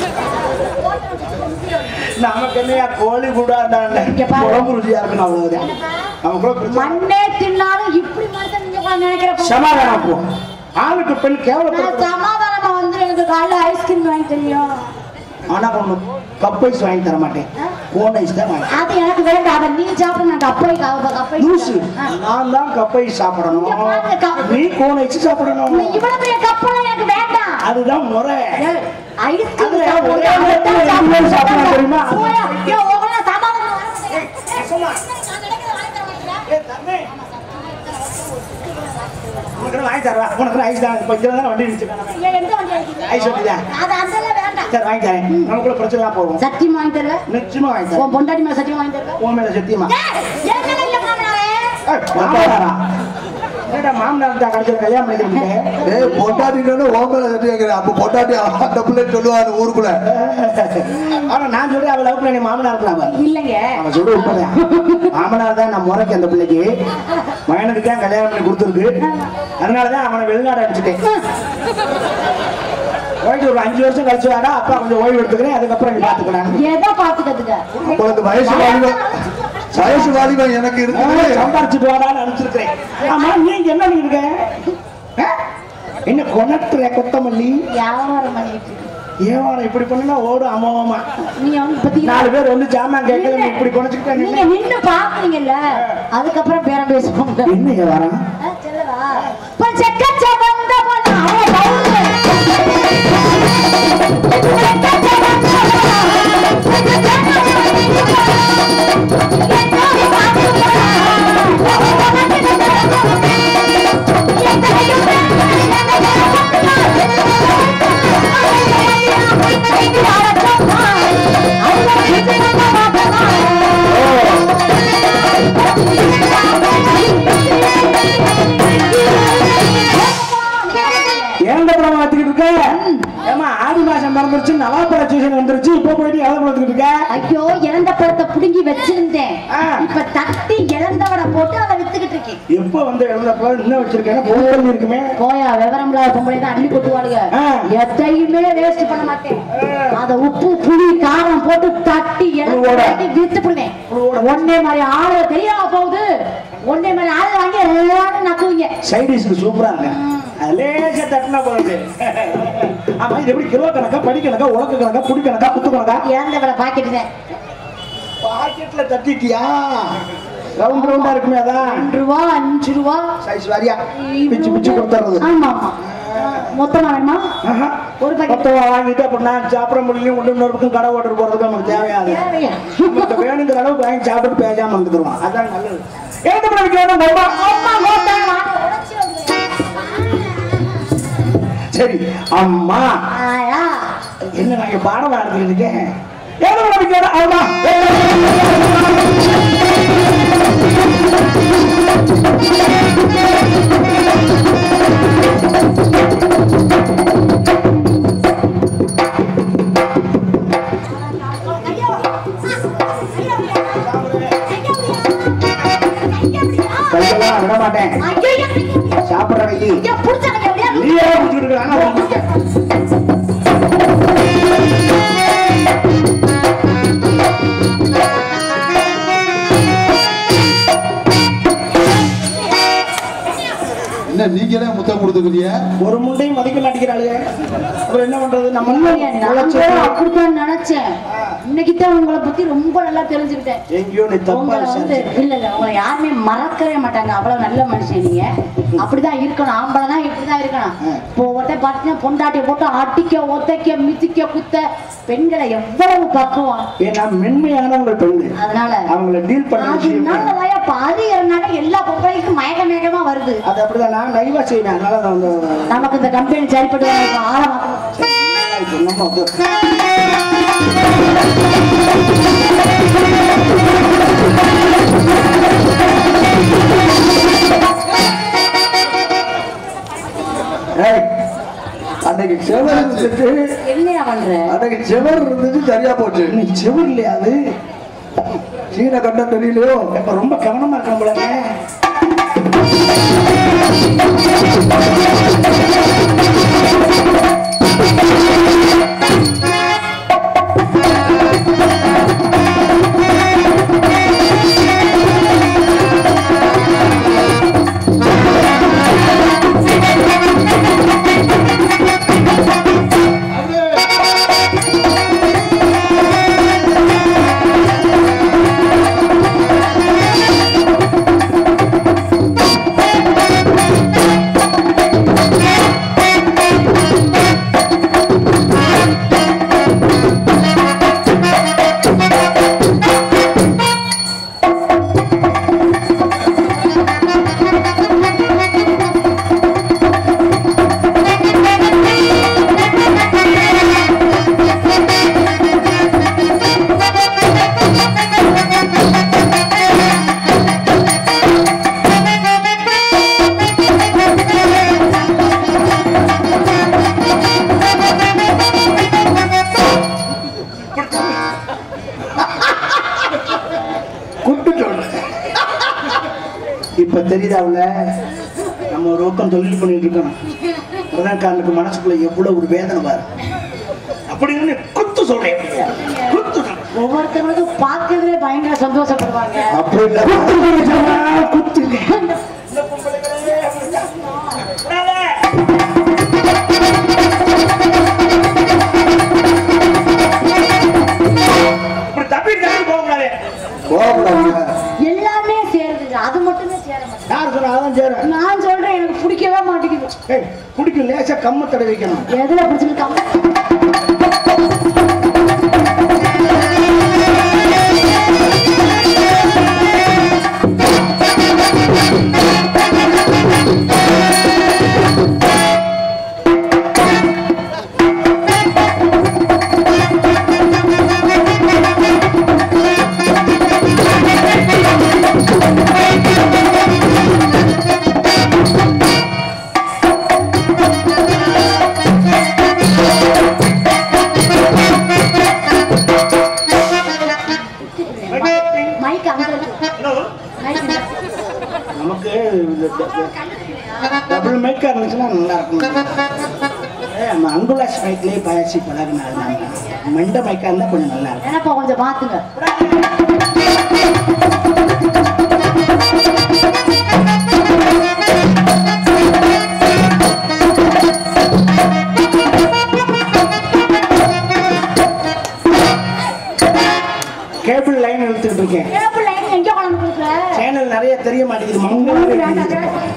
நமக்கு என்னையா கோழி கூட இங்க பாரு. உடம்பு ருசியா இருக்குன்னு அவ்வளவுதான் நமக்குள்ள பிரச்சனை மண்ணே தின்னாலும் இப்படி மனுஷன் நீங்க உட்கார்ந்து நினைக்கிறப்ப- சமாதானம் போ ஆணுக்கு பெண் நான் கேவலப்படுத்த சமாதானமா வந்து எனக்கு காலைல ஐஸ்கிரீம் வாங்கி தெரியும் ஆனா ஒண்ணு கப் ஐஸ் வாங்கி தர மாட்டேன் கோன் ஐஸ் தான் வாங்கி அது எனக்கு வேண்டாம் அதை நீ சாப்பிட நான் கப்பை கப்பை லூசு நான் தான் கப் ஐஸ் சாப்பிடணும் இங்க பாருங்க, கப். நீ கோன் ஐஸ் சாப்பிடணும் இவ்வளவு பெரிய கப்பெல்லாம் எனக்கு வேண்டாம் அதுதான் முறை ஏய், ஐஸ்கிரீம் அதுல சாப்பிடுறது ஒரே அதை நேரத்துல தான் ரெண்டு பேரும் சாப்பிடலாம் தெரியுமா? போயா, ஐயோ, உங்களை சமாதானம் வர மாட்டேங்குது. ஏய், நான் நினைக்கிறத வாங்கி தர மாட்டேங்கிறேன். உனக்கு வாங்கி தரவா உனக்கு ஐஸ் தான் இப்போ இங்கே தான் வண்டி நிறுத்திருக்காங்க ஏன் எந்த வண்டி அடிக்கிறீங்க? ஐஸ் வண்டி தான் அது அதெல்லாம் வேண்டாம் சரி வாங்கி தரேன் நமக்குள்ள பிரச்சனை தான் போவோம் சத்தியம் வாங்கி தருவேன் நிச்சயமா வாங்கி தரேன் உன் பொண்டாட்டி மேல சத்தியம் வாங்கி தருவேன் உன் மேல சத்தியமா ஏய், என் மேல இல்ல மாமனாரே. ஏய், மாமனாரா ஏடா மாமனார் தான் கடைசியில் கல்யாணம் பண்ணிக்கிட்டேன் ஏய் பொட்டாட்டின்னு ஓம்பல கட்டி வைக்கிறேன் அப்ப பொட்டாட்டி அந்த பிள்ளை சொல்லுவாரு ஊருக்குள்ள ஆனா நான் சொல்றேன் அவள் லவ் பண்ணி மாமனார் இருக்கலாம் அவள் இல்லைங்க அவன் சொல்ற உண்மைதான் மாமனார் தான் நான் முறைக்கு அந்த பிள்ளைக்கு மகனுக்கு தான் கல்யாணம் பண்ணி கொடுத்துருக்கு அதனாலதான் அவனை வெளிநாடு அனுப்பிச்சிட்டேன் போயிட்டு ஒரு அஞ்சு வருஷம் கழிச்சு வாடா அப்பா கொஞ்சம் ஓய்வு எடுத்துக்கிறேன் அதுக்கப்புறம் நீ பாத்துக்கலாம் எதை பாத்துக்கிறதுங்க உங்களுக்கு வயசு வாலிபம் வயசு வாலிபம் எனக்கு இருக்குது சம்பாரிச்சுட்டு வாடான்னு அனுப்பிச்சிருக்கிறேன் ஆமா நீங்க என்ன பண்ணிருக்க ஆ? என்ன கொணத்துற கொத்தமல்லி வியாபாரம் பண்ணிட்டு இருக்கு. ஏவாரம் இப்படி பண்ணுனா ஓடும் அம்மாவமா நீங்க வந்து பாத்தீங்கன்னா நாலு பேர் வந்து ஜாமான் கேட்கல நீ இப்படி குறைச்சிக்கிட்டா நீங்க நின்னு பாக்குறீங்கல்ல அதுக்கப்புறம் பேரம் பேசுவாங்க என்ன ஏவாரம் ஆ, சொல்லவா? இப்ப செக்கச்ச வந்த பொண்ணு, அவ பவுலு. செக்கச்ச வந்த ஏன் படம் மாத்திக்கிட்டு இருக்க ஏமா ஆடி மாசம் பிறந்துருச்சு நவாப்பழ சீசன் வந்துருச்சு இப்போ போயிட்டு எதை வளர்த்துக்கிட்டு இருக்க ஐயோ இழந்த பழத்தை புடுங்கி வச்சிருந்தேன் ஆ. இப்ப தட்டி இழந்தவனை போட்டு அதை வித்துக்கிட்டு இருக்கேன் எப்போ வந்து இழந்த பழம் இன்னும் வச்சிருக்கேன் பொங்கல் இருக்குமே போயா விவரம் இல்லாத பொம்பளை தான் அள்ளி கொட்டுவாளுங்க ஆ. எதையுமே வேஸ்ட் பண்ண மாட்டேன் அத உப்பு புளி காரம் போட்டு தட்டி புழுவோட. இறக்கி வித்து போடுவேன் புழுவோட. ஒன்னே மாதிரி ஆளு தெரியாம போகுது ஒன்னே மாதிரி ஆளு வாங்கி எல்லாரும் நக்குவீங்க சைடிஷ்க்கு சூப்பரா இருக்கு அது லேசா தட்டினா போகுது ஆமா இது எப்படி கிலோ கணக்கா படி கணக்கா உலக்க கணக்கா புடி கணக்கா குத்து கணக்கா இறந்தவளை பாக்கெட்டு தான் பாக்கெட்ல தட்டிட்டியா ரவுண்ட் ரவுண்டா இருக்குமே அதான் ரெண்டு ரூபா அஞ்சு ரூபா சைஸ் வாரியா பிச்சு பிச்சு கொடுத்துறது ஆமா ஆமா மொத்தமா வேணுமா ஆஹா. ஒரு packet. மொத்தமா வாங்கிட்டு அப்புறம் நான் சாப்பிட முடியலையும் ஒன்று இன்னொருக்கும் கடை ஓட்டுட்டு போறதுக்கு நமக்கு தேவையாது தேவையா? நமக்கு வேணுங்கிற அளவுக்கு வாங்கி சாப்பிட்டு பேசாம வந்துக்கிறோம் அதான் நல்லது என்ன பண்ண வேணும் அம்மா அம்மா மோட்டை வாங்க, உடைச்சு வந்துரு. சரி அம்மா ஆயா. என்ன நாங்க பாடம் நடத்திட்டு இருக்கேன் என்ன பண்ண வைக்கணும் அம்மா ஐயோ. ஐயோ. ஐயோ. மாட்டேன் ஐயையோ, சாப்பிடுற கையை ஐயோ, புடிச்சாங்க எப்படியா? நீயே குடிச்சிட்டு இருக்க ஆனா உனக்கு குடிக்க. என்ன நீங்களே முத்தம் கொடுத்துக்கிறீங்க ஒரு முண்டையும் மதிக்க மாட்டேங்கிறாளுங்க அப்புறம் என்ன பண்றது நம்ம இல்லைங்க, நான் உழைச்சு- கூட அப்படித்தான் நினைச்சேன் இன்னைக்கு தான் உங்களை பத்தி ரொம்ப நல்லா தெரிஞ்சுக்கிட்டேன் எங்கேயோ நீ தப்பா உங்களை வந்து விசாரிச்ச. இல்ல இல்ல உங்களை யாருமே மறக்கவே மாட்டாங்க அவ்வளவு நல்ல மனுஷன் நீங்க அப்படிதான் இருக்கணும் ஆம்பளை தான் இப்படிதான் இருக்கணும் இப்போ ஒருத்தன் பார்த்தீங்கன்னா பொண்டாட்டியை போட்டு அடிக்க ஒத்தைக்க மிதிக்க குத்த பெண்களை எவ்வளவு பக்குவம் ஏன்னா மென்மையானவங்க பெண்ணு அதனால அவங்கள டீல் பண்ண விஷயம் அதனால வய பாதிக்கிறனால எல்லா பொம்பளைக்கும் மயக்க மயக்கமா வருது அது அப்படிதான் நான் லைவா செய்வேன் அதனால தான் வந்து நமக்கு இந்த கம்பெனி சரிப்பட்டு வர இப்ப ஆளை மாத்தணும். நம்ம வந்து ஏய், அன்னைக்கு செவர் இருந்துச்சு என்னையா பண்ற அன்னைக்கு செவர் இருந்துச்சு சரியா போச்சு நீ செவர் இல்லையா அது சீன கண்டம் தெரியலையோ இப்ப ரொம்ப கவனமா இருக்கணும் போல குட்டுட்டோம் இப்ப தெரியுதா அவள நம்ம ஒரு பக்கம் தொழில் பண்ணிட்டு இருக்கோம் பிரதமக்காரனுக்கு மனசுக்குள்ள எவ்வளவு ஒரு வேதனை பாரு அப்படின்னு குத்து சொல்றேன் அப்படியே. குத்து சொல்றேன். ஒவ்வொருத்தவங்களுக்கும் பார்க்கறதுலே பயங்கர சந்தோஷப்படுவாங்க அப்படி இல்ல குத்து சொன்னா குத்துங்க. இந்த பொம்பளைங்களே அப்படிதான். விடாத. இப்படி தப்பிட்டு தப்பி போகக்கூடாது கோபப்படாதீங்க எல்லாமே சேருதுங்க அது மட்டுமே சேர மாட்டேங்குது யார் சொன்னா அதான் சேரும் நான் சொல்றேன் எனக்கு பிடிக்கவே மாட்டேங்குது ஏய் குடிக்கும் லேசா கம்ம தடவை வைக்கணும் எதுல பிடிச்சிருக்காங்க மைக் அங்க இருக்கு மைக் இங்க. நமக்கு டபுள் மைக்கா இருந்துச்சுன்னா நல்லா இருக்கும் ஏய், நம்ம அங்குலாஸ் மைக்லயே பயாசி பழகினால மண்ட மைக்கா இருந்தா கொஞ்சம் நல்லா இருக்கும் என்னப்பா கொஞ்சம் பாத்துங்க கேபிள் லைன் இழுத்துக்கிட்டு இருக்கேன் கேபிள் லைன் எங்க கொண்டு கொடுக்குற சேனல் நிறைய தெரிய மாட்டேங்குது மங்களாவே தெரியுது.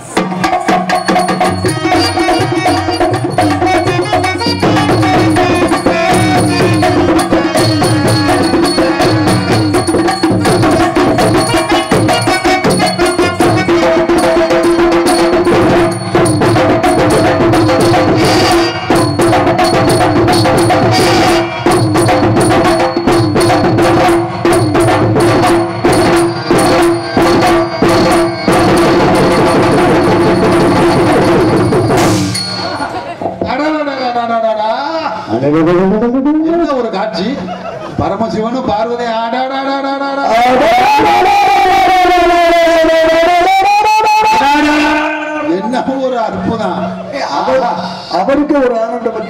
அடடடடடடடடா. என்ன ஒரு காட்சி பரமசிவனும் பார்வதி ஆடாடாடாடாடா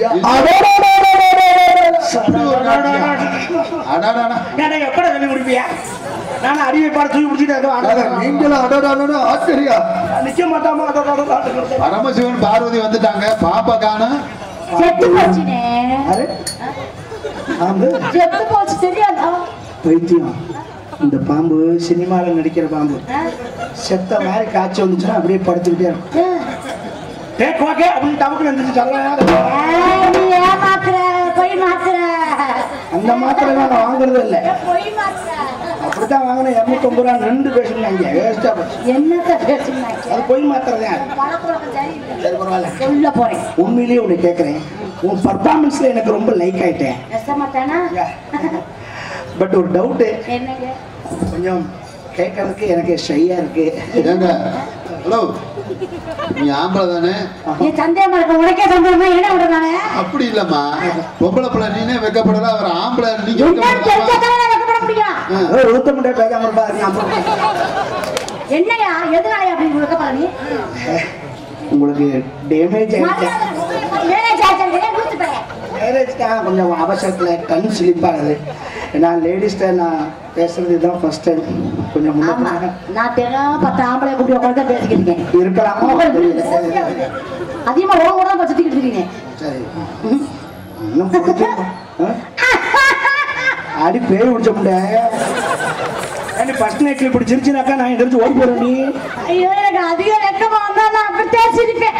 இப்படி ஒரு காட்சியா? அடாடாடா. ஏன்னா எப்பட சொல்லி முடிப்பியா நான் அடிவை பாட தூக்கி முடிச்சுட்டு அட, நீங்களும் அடடாடா ஆச்சரியா நிக்க மாட்டாமா அதோட அதோட அதோட. பரமசிவன் பார்வதி வந்துட்டாங்க பாப்பா காணும் செத்து போச்சுனே அரே பாம்பு செத்து போச்சு தெரியாதா பைத்தியம் இந்த பாம்பு சினிமாவில் நடிக்கிற பாம்பு ஆ? செத்த மாதிரி காய்ச்சி வந்துச்சுன்னா அப்படியே படுத்துக்கிட்டே இருக்கும் டேக் ஓகே அப்படின்னு டமுக்கு வந்துச்சு சொல்லலாம் ஏய், நீ ஏமாத்துற பொய் மாத்துற அந்த மாத்திரை நான் வாங்குறதே இல்லை பொய் மாத்துற அப்படித்தான் வாங்கினேன் இரநூத்தொம்பது ரூபா ரெண்டு பேசுனாங்க வேஸ்டா போச்சு என்னத்த பேசுனாங்க அது பொய் மாத்திரை தான் பழக்கம் சரியில்லை சரி பரவாயில்ல சொல்ல போறேன் உண்மையிலேயே உன்னை கேட்குறேன் உன் பர்ஃபார்மன்ஸ்ல எனக்கு ரொம்ப லைக் ஆயிட்டேன் பேச மாட்டானா பட் ஒரு டவுட்டு என்னங்க கொஞ்சம் கேட்கறதுக்கு எனக்கு ஷையா இருக்கு ஏங்க ஹலோ நீ ஆம்பளை தானே நீ சந்தேகமா இருக்க உனக்கே சந்தேகமா என்ன விடுறானே அப்படி இல்லம்மா பொம்பளை பிள்ளை நீனே வைக்கப்படல அவர் ஆம்பளை நீங்க என்ன வைக்கப்படலாமா? தெரிஞ்சாதானே வைக்கப்பட முடியும் ஆ. ஊத்த முடியாது பேசாம இருப்பா நீ அப்புறம் என்னையா எதனாலயா அப்படி வைக்கப்பட நீ உங்களுக்கு டேமேஜ் ஆயிடுச்சு மேனேஜ் ஆச்சு கொடுத்து போய் மேரேஜ் தான் கொஞ்சம் அவசரத்தில் கண் சிலிப்பாகுது ஏன்னா லேடிஸ்ட்ட நான் பேசுறது தான் ஃபர்ஸ்ட் டைம் கொஞ்சம் ஆமா முன்னாடி நான் தினம் பத்து ஆம்பளை கூட்டி உட்காந்து தான் பேசிக்கிட்டு இருக்கேன் இருக்கலாமா தெரியல. அதிகமா ஓ கூட தான் சுத்திக்கிட்டு இருக்கீங்க சரி இன்னும் பிடிச்சிருமா? ஆ? அடி பேய் பிடிச்ச முடியாது ஃபர்ஸ்ட் நைட்ல இப்படி சிரிச்சுனாக்கா நான் எந்திரிச்சு ஓடி போறேன் நீ ஐயோ எனக்கு அதிக வெக்கமா வந்தா நான் அப்படி தேய்ச்சிருப்பேன்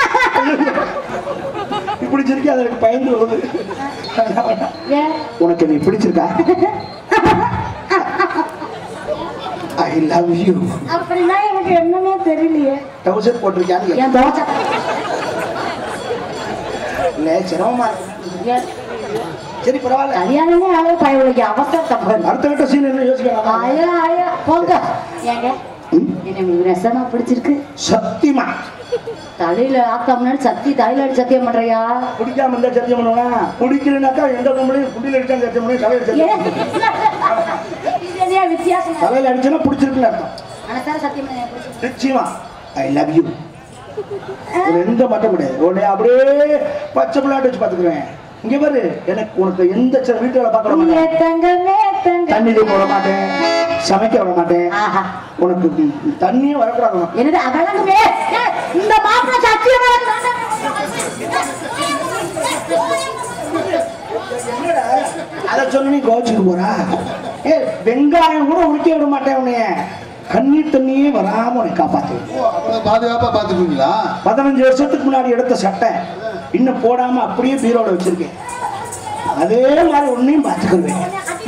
இப்படி சிரிக்க அது எனக்கு பயந்து வருது ஏன் உனக்கு என்னை பிடிச்சிருக்கா ஐ லவ் யூ அப்படின்னா எனக்கு என்னன்னே தெரியலையே டவுசர் போட்டிருக்கியான்னு என் தோசை இல்லை சிரமமா இருக்கு ஏன் சரி பரவாயில்ல கல்யாணமே ஆளே பயவுலைக்கு அவசரம் தப்பு அடுத்த கட்ட சீன் என்ன யோசிக்கலாமா ஆயா ஆயா போங்க ஏங்க ம்? என்ன உங்களுக்கு நெசமா பிடிச்சிருக்கு சத்தியமா தலையில ஆக்காமனு சத்தி தலையில அடி சத்தியம் பண்றியா பிடிக்காம இருந்தா சத்தியம் பண்ணுவேனா பிடிக்கலனாக்கா எந்த பொம்பளையும் குடியில் அடிச்சா சத்தியம் பண்ணுவேன் தலையில ஏன்? சத்தியம் இது என்னையா வித்தியாசம் தலையில அடிச்சனா பிடிச்சிருக்குன்னு அர்த்தம் மனசார சத்தியம் பண்ண எனக்கு பிடிச்சிருக்கு. நிச்சயமா ஐ லவ் யூ எந்த மட்டும் கிடையாது உன்னை அப்படியே பச்சை பிள்ளாட்டு வச்சு பாத்துக்குவேன் இங்க பாரு எனக்கு உனக்கு எந்த சில வீட்டு வேலை பார்க்க விட ஏ மாட்டேன் தங்கமே தங்க தண்ணி விட மாட்டேன் சமைக்க விட மாட்டேன் ஆஹா உனக்கு ம், தண்ணியே வரக்கூடாது உனக்கு. என்னது அவளங்குமே இந்த மாப்பிள்ள சத்தியமா என்னடா அதை சொன்ன நீ கோச்சுட்டு போறா ஏ வெங்காயம் கூட உடிக்க விட மாட்டேன் உன்னைய கண்ணீர் தண்ணியே வராம உன்னை காப்பாத்துவேன் ஓ, அவ்வளவு பாதுகாப்பா பாத்துக்குவீங்களா பதினஞ்சு வருஷத்துக்கு முன்னாடி எடுத்த சட்டை இன்னும் போடாம அப்படியே பீரோட வச்சிருக்கேன் அதே மாதிரி ஒன்னையும் பார்த்துக்கிடுவேன்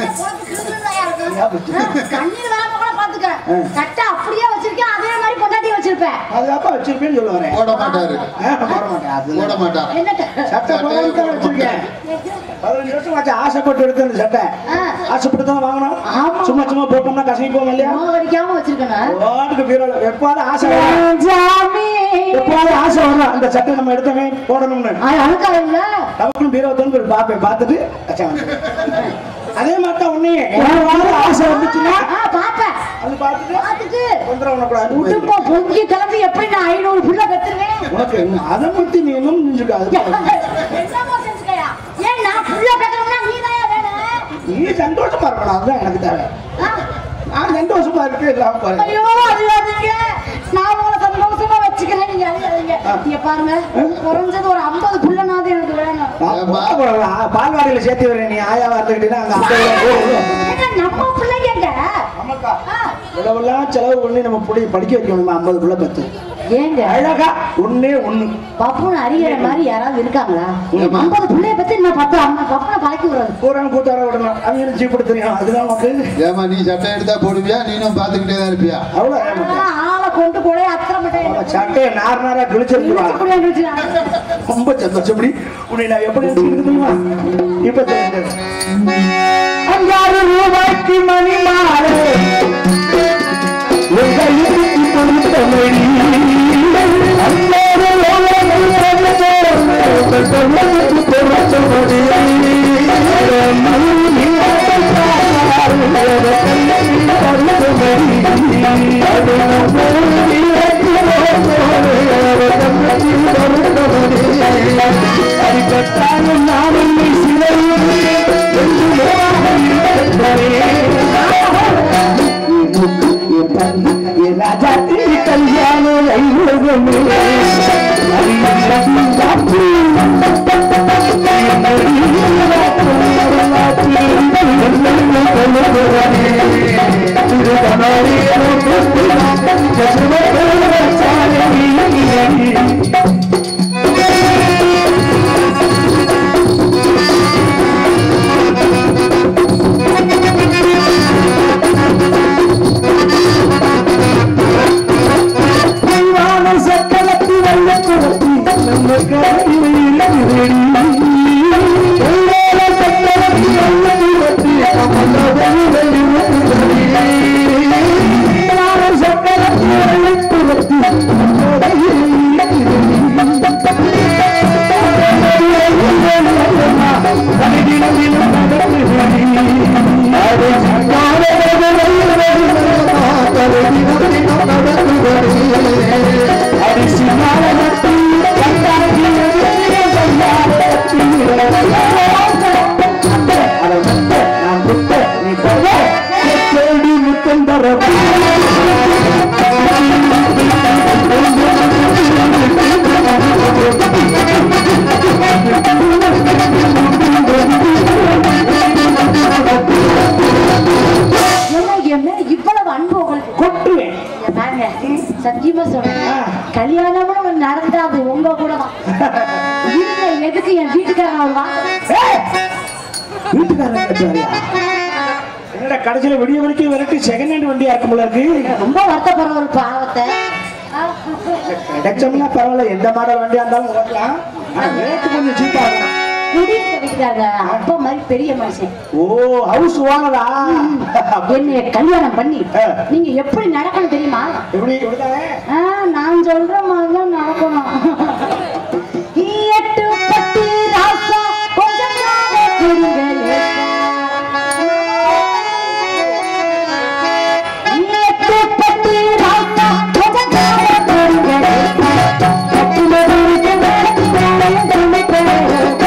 கண்ணீர் வராம கூட பாத்துக்க ஆ. சட்டை அப்படியே வச்சிருக்கேன் அதே மாதிரி பொண்டாட்டி வச்சிருப்பேன் பாதுகாப்பா வச்சிருப்பேன்னு சொல்ல வரேன் போட மாட்டாரு ஆ, போட மாட்டேன் அது போட மாட்டாரு என்னட்ட சட்டை போடாம தான் வச்சிருக்கேன் பதினஞ்சு வருஷம் ஆச்சு ஆசைப்பட்டு எடுத்த அந்த சட்டை ஆ. ஆசைப்பட்டு தான் வாங்கணும் ஆமா. சும்மா சும்மா போட்டோம்னா கசங்கி போவோம் இல்லையா நோவு அடிக்காம வச்சிருக்கேன் வாட்டுக்கு பீரோல எப்பாவது ஆசை வரும் ஜாமி எப்பாவது ஆசை வரும் அந்த சட்டை நம்ம எடுத்தவே போடணும்னு அழுக்கா இல்ல நமக்கும் பீரோ வந்து ஒரு பார்ப்பேன் பார்த்துட்டு கச்சா வந்துடுவேன். அதே மாதிரி தான் உன்னையே எப்பாவது ஆசை வந்துச்சுன்னா ஆ பாப்பேன் அது பார்த்துட்டு பாத்துட்டு தொந்தரவு பண்ணக்கூடாது உடுப்ப பொங்கி கிளம்பி எப்படி நான் ஐநூறு புள்ள பெற்றுவேன் உனக்கு என்ன அதை பத்தி நீ இன்னும் நினைச்சுக்காது என்னமோ செஞ்சுக்கயா ஏன் நான் புள்ள பெற்றோம்னா நீ தான் வேணும் நீ சந்தோஷமா இருக்கணும் அதுதான் எனக்கு தேவை ஆ? நான் சந்தோஷமா இருக்கு எல்லாம் பாருங்க ஐயோ அழுகாதீங்க நான் உங்களை சந்தோஷமா வச்சுக்கிறேன் நீங்க அழுகாதீங்க இங்க பாருங்க குறைஞ்சது ஒரு ஐம்பது புள்ளனாவது எனக்கு வேணும் நான் பால்வாடியில சேர்த்து வரேன் நீ ஆயா வார்த்தைக்கிட்டீங்கன்னா அங்க ஐம்பது ரூபா போகும். ஏங்க நம்ம பிள்ளைங்க ஆமாக்கா ஆ, இவ்வளவெல்லாம் செலவு பண்ணி நம்ம புடி படிக்க வைக்கணும் ஐம்பது புள்ள பத்து ஏங்க அழகா ஒண்ணே ஒண்ணு பப்புன்னு அறிகிற மாதிரி யாராவது இருக்காங்களா ஏம்மா? ஐம்பது பிள்ளைய பத்தி நான் பத்து அம்மா பப்புனை பழக்கி விடுறது பூரா கூத்தாட விடணும் அவங்க சீப்படு தெரியும் அதுதான் உனக்கு ஏமா நீ சட்டை எடுத்தா போடுவியா நீனும் பாத்துக்கிட்டே தான் இருப்பியா அவ்வளோ ஏமாத்த. அதெல்லாம் ஆளை கொண்டு கூட அத்தனை அவன் மட்டும் சட்டையை நார் நாரா கிழிச்சிருக்குவா ரொம்ப சந்தோஷப்படி உன்னை நான் எப்படி வச்சுக்கிட்டு தெரியுமா இப்ப தெரிஞ்சது அஞ்சாறு ரூபாய்க்கு மணி மாறு உன் கையில் கொடுத்த மணி அஞ்சாறு ரூபாய்க்கு கல்யாண வைபவமே சக்கலத்தி வல்ல குலத்தி நம்ம கையில் சக்கலத்தி வல்ல குலத்தி நம்ம சக்கலத்தி வல்ல குலத்தி நம்ம என்ன என் மேல இவ்வளவு அன்பு உங்களுக்கு கொட்டுவேன் இங்க பாருங்க சத்தியமா சொல்றேன் ஆ. கல்யாணம்னு ஒண்ணு நடந்தா அது உங்க கூட தான் இருங்க எதுக்கு என் வீட்டுக்காரன் வருவான் வீட்டுக்காரன் கட்டுவாரியா என்னடா கடைசியில விடிய வரைக்கும் விரட்டி செகண்ட் ஹேண்ட் வண்டியா இருக்கும் போல இருக்கு ரொம்ப வருத்தப்படுற ஒரு பாவத்தை கிடைச்சோம்னா பரவாயில்ல எந்த மாடல் வண்டியா இருந்தாலும் ஓட்டலாம் ஆனா ரேட்டு கொஞ்சம் சீப்பா இருக்கும் குடியிருக்க வீட்டுக்காரங்க அப்பா மாதிரி பெரிய மனுஷன் ஓ ஹவுஸ் ஓனரா என்னைய கல்யாணம் பண்ணி ஆ. நீங்க எப்படி நடக்கணும் தெரியுமா எப்படி எப்படிதானே ஆ, நான் சொல்ற மாதிரிதான் நடக்கணும் எட்டு பத்து ராசா கொஞ்சம் நாளே கொடுங்க எட்டு பத்து ராசா கொஞ்சம் நாளே கொடுங்க கட்டில விரிக்க வேலையும் சமைக்கிறேன்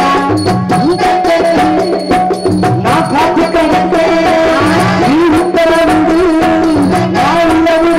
நான் காத்து கிடப்பேன் நீ உத்தரவு நான் உள்ளவு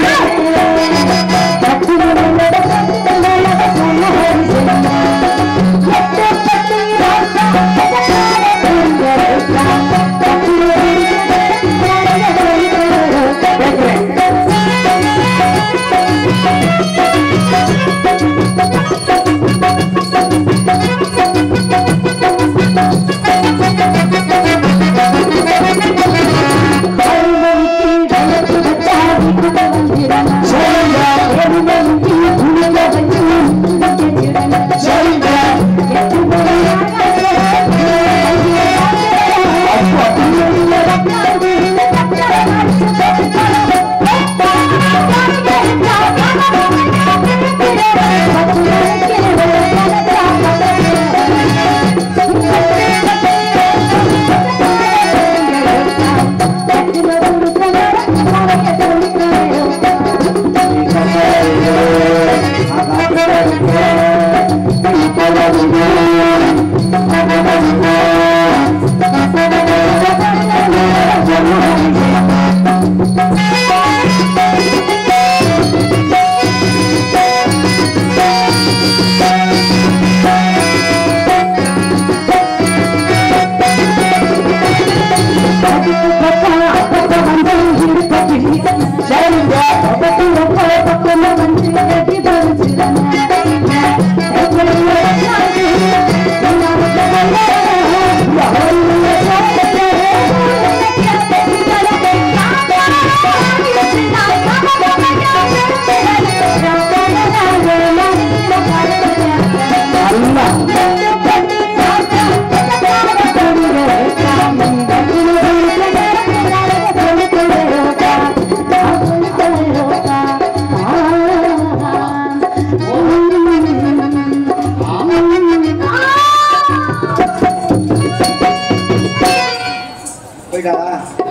போயிட்டாளா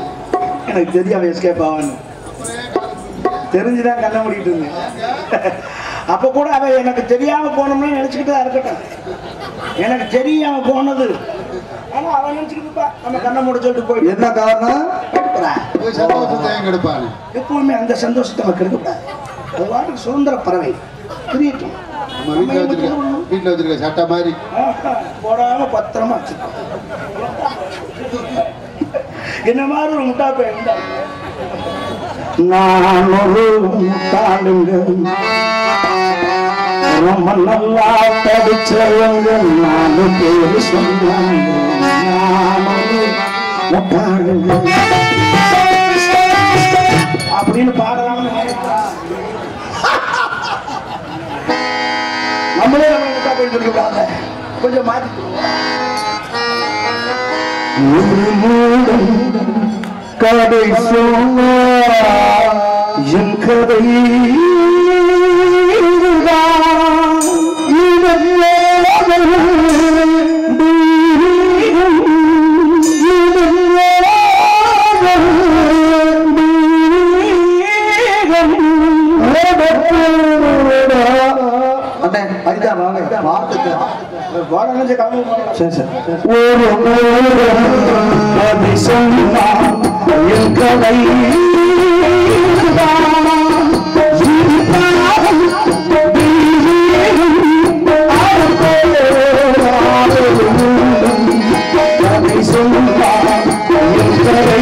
எனக்கு தெரியாம எஸ்கேப் ஆகணும் தெரிஞ்சுதான் கண்ண மூடிட்டு இருந்தேன் அப்ப கூட அவ எனக்கு தெரியாம போனோம்னு நினைச்சுக்கிட்டு தான் இருக்கட்டும் எனக்கு தெரியாம போனது ஆனா அவன் நினைச்சுக்கிட்டு நம்ம கண்ணை மூட சொல்லிட்டு போயிட்டு என்ன காரணம் போறா. போய் சந்தோஷத்தை ஏன் கெடுப்பானு எப்பவுமே அந்த சந்தோஷத்தை நம்ம கெடுக்கக்கூடாது அது பாட்டுக்கு சுதந்திர பறவை புரியட்டும் நம்ம வீட்டுல வச்சிருக்க வீட்டுல வச்சிருக்க சட்டை மாதிரி ஆஹா, போடாம பத்திரமா வச்சுக்கோ என்ன மாதிரி ஒரு முட்டா பையன் உண்டா? நான் ஒரு முட்டாளுங்க ரொம்ப நல்லா படிச்சவங்க நாலு பேர் சொன்னாங்க நான் ஒரு முட்டாளுங்க அப்படின்னு பாடலாம்னு நினைச்சா. நம்மளே நம்ம முட்டா பையன் சொல்லிவிடாங்க கொஞ்சம் மாத்தி ஒரு மூடம் கதை சொன்னா என் கதை இதுதான். இதன் வேதனை தெய்வீகம். இதன் வேதனை தெய்வீகம். அண்ணே ஐயா வாங்க வார்த்தை சரி சரி ஒரு அதை சொன்னான் என் கதை அதை சொன்னான் என் கதை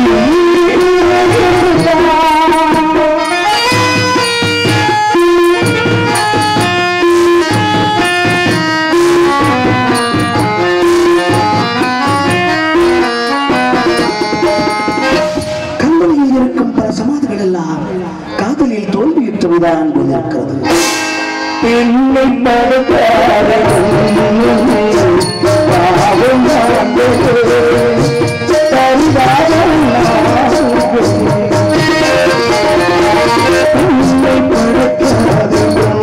கண்மணியில் இருக்கும் பல சமாதிகள் எல்லாம் காதலில் தோல்வியுற்றவுதான் கொண்டிருக்கிறது பெண்ணை படுத்தாத பாவம் நடந்தது. பரிதாபம் நடந்தது. பெண்ணை படுத்தாத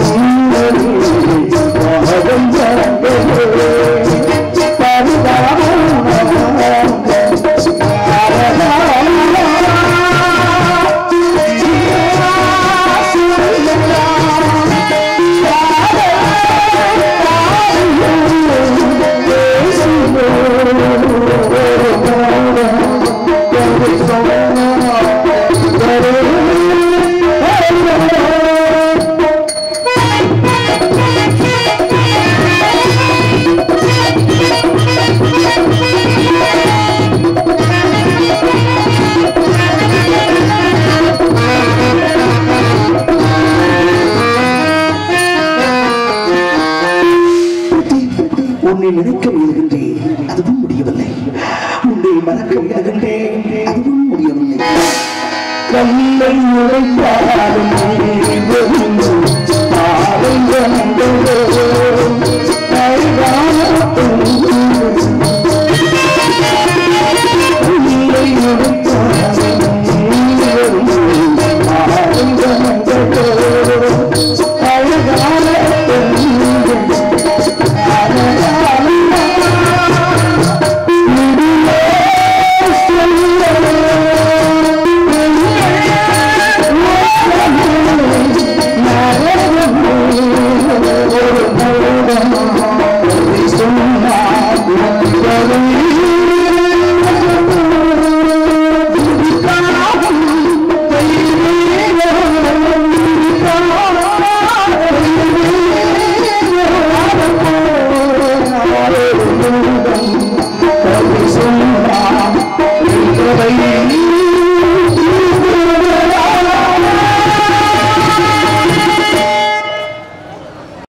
பாவம் நடந்தது. பரிதாபம் உன்னை நினைக்க முயல்கின்றேன் அதுவும் முடியவில்லை உன்னை மறக்க முயல்கின்றேன் அதுவும் முடியவில்லை கல்லை உழைத்தாலும் ஆலை சொன்னா